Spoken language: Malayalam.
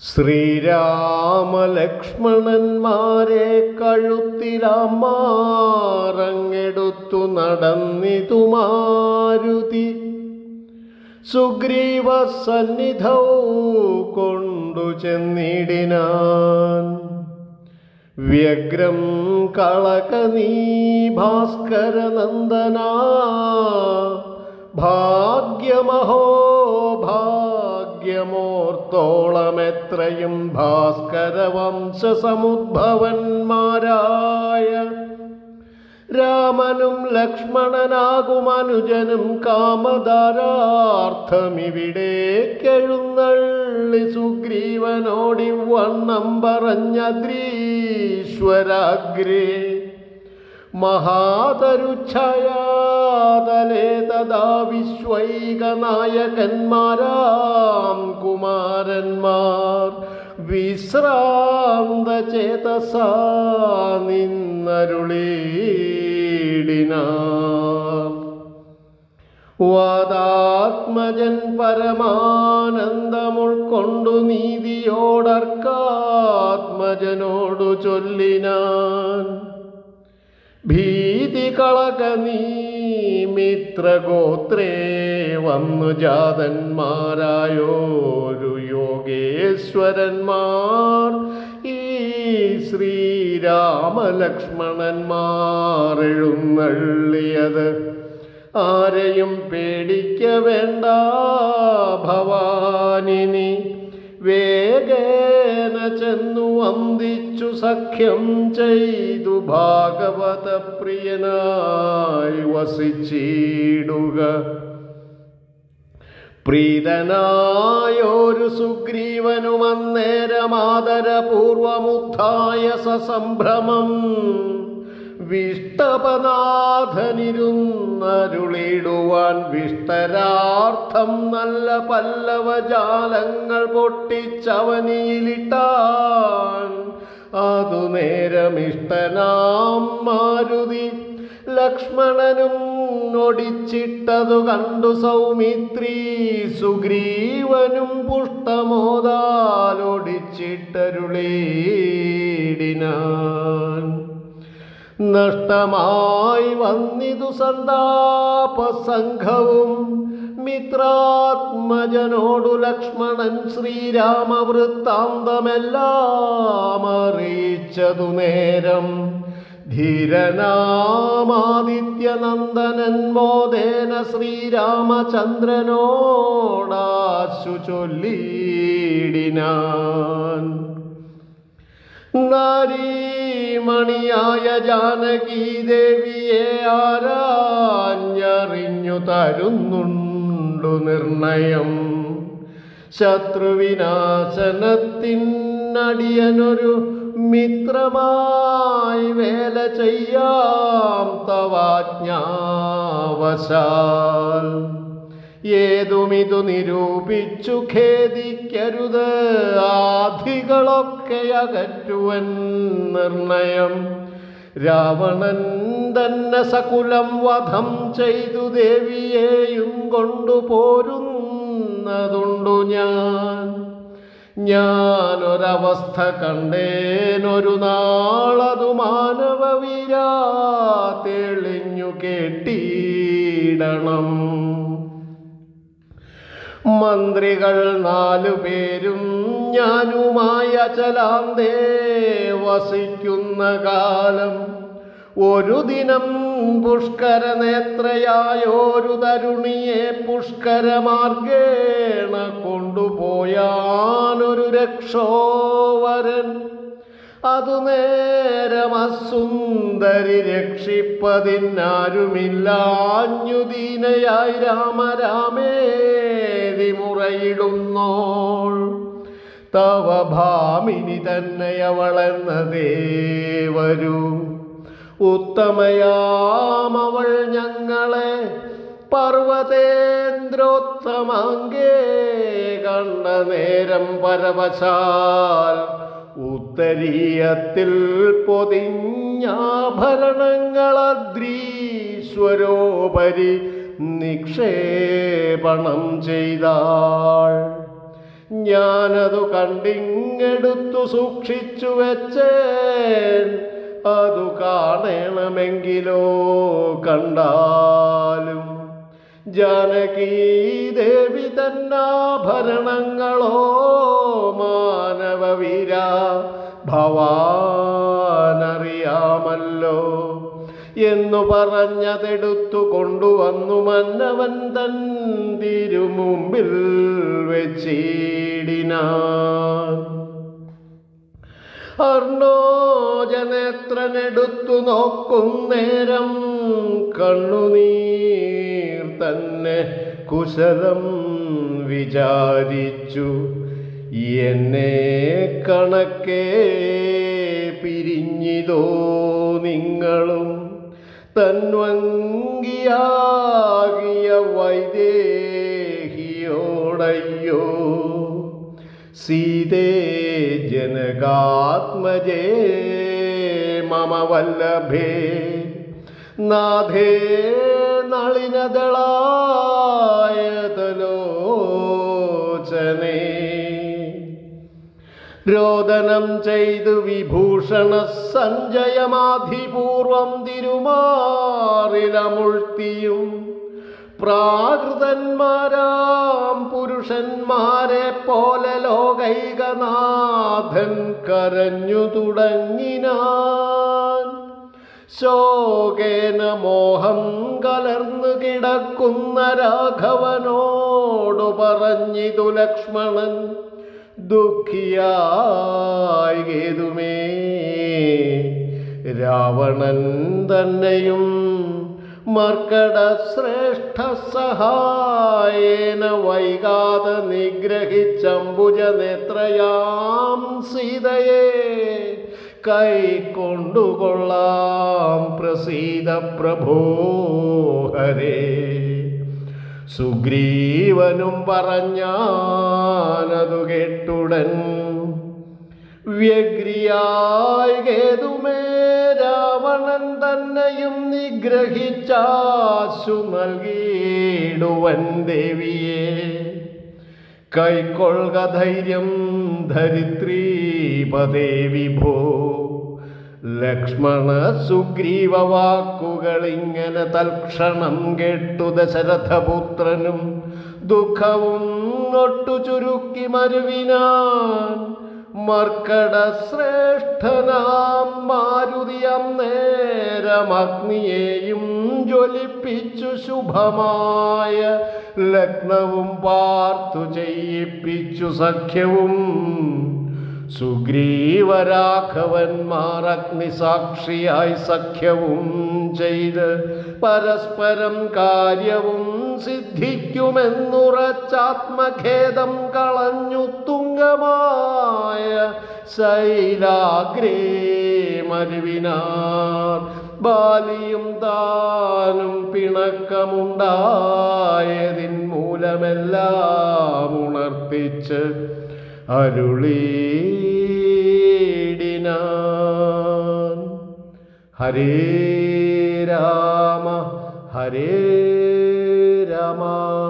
ശ്രീരാമലക്ഷ്മണന്മാരെ കഴുത്തിലമാറങ്ങെടുത്തു നടന്നിതു മാരുതി സുഗ്രീവ സന്നിധൗ കൊണ്ടു ചെന്നിടിനാൻ വ്യഗ്രം കളക നീ ഭാസ്കരനന്ദനാ ഭാഗ്യമഹോ ഭാഗ്യമോർത്തോളമെത്രയും ഭാസ്കര വംശസമുദ്ഭവന്മാരായ രാമനും ലക്ഷ്മണനാകും അനുജനും കാമധാരാർത്ഥമിവിടേക്കെഴുന്നള്ളി സുഗ്രീവനോടി വണ്ണം പറഞ്ഞദ്രീശ്വരാഗ്രേ മഹാതരുച്ഛയാതലേ തഥാ വിശ്വൈകനായകന്മാരാം കുമാരന്മാർ വിശ്രാന്ത ചേതസാ നിന്നരുളീടിനാർ വാദാത്മജൻ പരമാനന്ദമുൾക്കൊണ്ടു നീതിയോടർക്കാത്മജനോടു ചൊല്ലിനാൻ ഭീതി കളക നീ മിത്രഗോത്രേ വന്നു ജാതന്മാരായോരു യോഗേശ്വരന്മാർ ഈ ശ്രീരാമലക്ഷ്മണന്മാർ എഴുന്നള്ളിയത് ആരെയും പേടിക്ക വേണ്ട ഭവാനിനി വേഗേന ചെന്നു വന്ദിച്ചു സഖ്യം ചെയ്തു ഭാഗവത പ്രിയനായി വസിച്ചിടുക പ്രീതനായൊരു സുഗ്രീവനും അന്നേരമാദരപൂർവമുത്ഥായ സസംഭ്രമം വിഷ്ടപനാഥനിരുന്നരുളിടുവാൻ വിഷ്ടരാർത്ഥം നല്ല പല്ലവജാലങ്ങൾ പൊട്ടിച്ചവനിയിലിട്ടാൻ അതു നേരമിഷ്ടനാം മാരുതി ലക്ഷ്മണനും ഒടിച്ചിട്ടതു കണ്ടു സൗമിത്രി സുഗ്രീവനും പുഷ്ടമോദാലൊടിച്ചിട്ടരുളീടിനാൻ നഷ്ടമായി വന്നിതു സന്താപസംഘവും മിത്രാത്മജനോടു ലക്ഷ്മണൻ ശ്രീരാമവൃത്താന്തമെല്ലാം അറിയിച്ചതു നേരം ധീരനാമാദിത്യനന്ദനൻ മോദേന ശ്രീരാമചന്ദ്രനോടാശു ചൊല്ലിയിടിനാൻ നാരീമണിയായ ജാനകി ദേവിയെ ആരാഞ്ഞറിഞ്ഞു തരുന്നുണ്ടു നിർണയം ശത്രുവിനാശനത്തിനടിയനൊരു മിത്രമായി വേല ചെയ്യാം തവാജ്ഞാവശാൽ ഏതുമിതു നിരൂപിച്ചു ഖേദിക്കരുത് ആധികളൊക്കെ അകറ്റുവൻ നിർണയം രാവണൻ തന്നെ സകുലം വധം ചെയ്തു ദേവിയെയും കൊണ്ടുപോരുന്നതുണ്ടു ഞാൻ ഞാനൊരവസ്ഥ കണ്ടേനൊരു നാളതു മാനവവീരാ തെളിഞ്ഞു കേട്ടിടണം മന്ത്രികൾ നാലു പേരും ഞാനുമായ ചലാന്തേ വസിക്കുന്ന കാലം ഒരു ദിനം പുഷ്കര നേത്രയായൊരു തരുണിയെ പുഷ്കരമാർഗേണ കൊണ്ടുപോയാനൊരു രക്ഷോവരൻ അതു നേരം അസുന്ദരി രക്ഷിപ്പതിനാരുമില്ലാഞ്ഞുദീനയായി രാമരാമേതി മുറയിടുന്നോൾ തവ ഭാമിനി തന്നെയവളെന്ന ദേവരു ഉത്തമയാമവൾ ഞങ്ങളെ പർവതേന്ദ്രോത്തമാങ്കേ കണ്ട നേരം പരവശാൽ ഉത്തരീയത്തിൽ പൊതിഞ്ഞാഭരണങ്ങളദ്രീശ്വരോപരി നിക്ഷേപണം ചെയ്താൾ ഞാനതു കണ്ടിങ്ങെടുത്തു സൂക്ഷിച്ചു വെച്ചേൻ അതു കാണണമെങ്കിലോ കണ്ടാലും ജാനകീ ദേവി തന്നാഭരണങ്ങളോ മാനവവീര ഭവാനറിയാമല്ലോ എന്നു പറഞ്ഞതെടുത്തു കൊണ്ടുവന്നു മന്നവൻ തൻ തിരുമുമ്പിൽ വെച്ചിടിനാൻ അർണോജനേത്രനെടുത്തു നോക്കും നേരം കണ്ണുനീർ തന്നെ കുശലം വിചാരിച്ചു എന്നെ കണക്കേ പിരിഞ്ഞിതോ നിങ്ങളും തന്വങ്കിയാകിയ വൈദേഹിയോടയ്യോ സീതേ ജനകാത്മജേ മമ വല്ലഭേ നാഥേ നളിനദളായതലോചനേ രോദനം ചെയ്തു വിഭൂഷണ സഞ്ജയമാധിപൂർവം തിരുമാറിലമുഴ്ത്തിയും പ്രാകൃതന്മാരാം പുരുഷന്മാരെ പോലെ ലോകൈകനാഥൻ കരഞ്ഞു തുടങ്ങിനാൻ ശോകേന മോഹം കലർന്നു കിടക്കുന്ന രാഘവനോടു പറഞ്ഞിതു ലക്ഷ്മണൻ ദുഃഖിയായി ഏതുമേ രാവണൻ തന്നെയും മർക്കട ശ്രേഷ്ഠ സഹായേന വൈകാതെ നിഗ്രഹിച്ചംബുജ നേത്രയാം സീതയെ കൈക്കൊണ്ടുകൊള്ളാം പ്രസീത പ്രഭോ ഹരേ സുഗ്രീവനും പറഞ്ഞാനതു കേട്ടുടൻ വ്യഗ്രിയായി കേതുമേ രാവണൻ തന്നെയും നിഗ്രഹിച്ചാശു നൽകിയിടുവൻ ദേവിയെ കൈക്കൊള്ളുക ധൈര്യം ധരിത്രീപദേ വിഭോ ലക്ഷ്മണ സുഗ്രീവ വാക്കുകൾ ഇങ്ങനെ തൽക്ഷണം കേട്ടു ദശരഥപുത്രനും ദുഃഖവും ഒട്ടു ചുരുക്കി മരുവിനാൻ മർക്കട ശ്രേഷ്ഠനാം മാരുതിയം നേരം അഗ്നിയെയും ജ്വലിപ്പിച്ചു ശുഭമായ ലഗ്നവും പാർത്തു ചെയ്യിപ്പിച്ചു സഖ്യവും സുഗ്രീവരാഘവന്മാർ അഗ്നിസാക്ഷിയായി സഖ്യവും ചെയ്ത് പരസ്പരം കാര്യവും സിദ്ധിക്കുമെന്നുറച്ചാത്മഖേദം കളഞ്ഞു തുങ്കമായ ശൈലാഗ്രേ മരുവിനാർ ബാലിയും താനും പിണക്കമുണ്ടായതിൻ മൂലമെല്ലാം ഉണർത്തിച്ച് അരുളീടിനാൻ ഹരേ രാമ ഹരേ രാമ